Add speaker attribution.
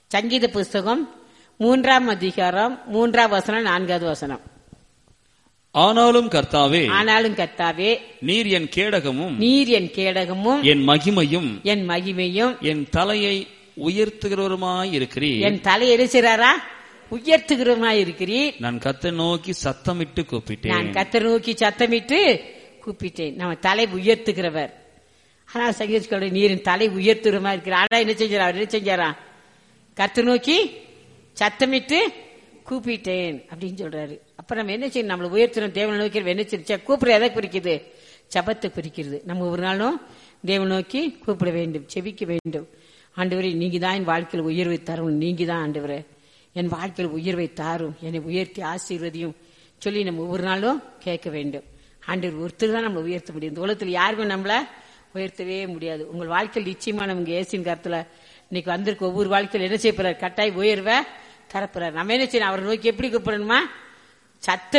Speaker 1: சங்கீத புஸ்தகம் மூன்றாம் அதிகாரம் மூன்றாம் வசனம் நான்காவது வசனம்
Speaker 2: ஆனாலும் கர்த்தாவே
Speaker 1: ஆனாலும் கர்த்தாவே
Speaker 2: நீர் என் கேடகமும்
Speaker 1: நீர் என் கேடகமும்
Speaker 2: என் மகிமையும்
Speaker 1: என் மகிமையும்
Speaker 2: என் தலையை உயர்த்துகிறவருமாய் இருக்கிறீர்
Speaker 1: என் தலை எரிசிறாரா உயர்த்துகிறமாய் இருக்கிறீர்
Speaker 2: நான் கத்தை நோக்கி சத்தமிட்டு
Speaker 1: நான்
Speaker 2: கூப்பிட்டேன்
Speaker 1: கத்தர் நோக்கி சத்தமிட்டு கூப்பிட்டேன் நம்ம தலை உயர்த்துகிறவர் ஆனா சங்கீத நீரின் தலை உயர்த்துகிறமா இருக்கிற ஆனா என்ன செஞ்சாரா அவர் என்ன செஞ்சாரா கத்தர் நோக்கி சத்தமிட்டு கூப்பிட்டேன் அப்படின்னு சொல்றாரு அப்ப நம்ம என்ன செய்யணும் நம்மளை உயர்த்துறோம் தேவனை நோக்கி நம்ம என்ன செய்ய கூப்பிட எதை குறிக்குது ஜபத்தை குறிக்கிறது நம்ம ஒரு நாளும் தேவனை நோக்கி கூப்பிட வேண்டும் செபிக்க வேண்டும் ஆண்டவரே நீங்க தான் என் வாழ்க்கையில் உயர்வை தரும் நீங்க தான் ஆண்டவரே என் வாழ்க்கையில் உயர்வை தாரும் என்னை உயர்த்தி ஆசீர்வதியும் சொல்லி நம்ம ஒவ்வொரு நாளும் கேட்க வேண்டும் ஆண்டவர் ஒருத்தர் தான் நம்மளை உயர்த்த முடியும் இந்த உலகத்தில் யாருமே நம்மள உயர்த்தவே முடியாது உங்கள் வாழ்க்கையில் நிச்சயமா நமக்கு ஏசின் கருத்துல இன்னைக்கு வந்திருக்க ஒவ்வொரு வாழ்க்கையில் என்ன செய்ய போறார் கட்டாய் உயர்வை தரப்போறார் நம்ம என்ன செய்யணும் அவரை நோக்கி எப்படி கூப்பிடணுமா சத்த